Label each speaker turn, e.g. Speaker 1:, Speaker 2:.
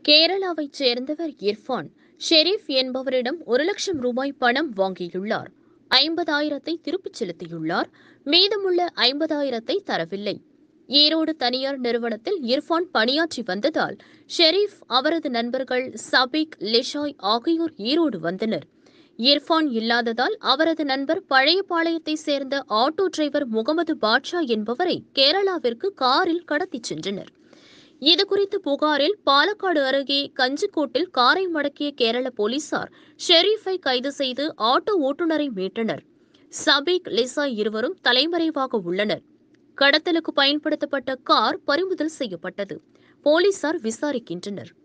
Speaker 1: கேரளாவைச் சேர்ந்தவர் இர்ஃபான் ஷெரீப் என்பவரிடம் ஒரு லட்சம் ரூபாய் பணம் வாங்கியுள்ளார் ஐம்பதாயிரத்தை திருப்பிச் செலுத்தியுள்ளார் மீதமுள்ள ஐம்பதாயிரத்தை தரவில்லை ஈரோடு தனியார் நிறுவனத்தில் இர்ஃபான் பணியாற்றி வந்ததால் ஷெரீப் அவரது நண்பர்கள் சபிக் லிஷாய் ஆகியோர் ஈரோடு வந்தனர் இர்ஃபான் இல்லாததால் அவரது நண்பர் பழையபாளையத்தை சேர்ந்த ஆட்டோ டிரைவர் முகமது பாட்ஷா என்பவரை கேரளாவிற்கு காரில் கடத்திச் சென்றனர் இதுகுறித்து புகாரில் பாலக்காடு அருகே கஞ்சிக்கோட்டில் காரை மடக்கிய கேரள போலீசார் ஷெரீஃபை கைது செய்து ஆட்டோ ஓட்டுநரை மீட்டனர் சபீக் லிசா இருவரும் தலைமறைவாக உள்ளனர் கடத்தலுக்கு பயன்படுத்தப்பட்ட கார் பறிமுதல் செய்யப்பட்டது போலீசார் விசாரிக்கின்றனர்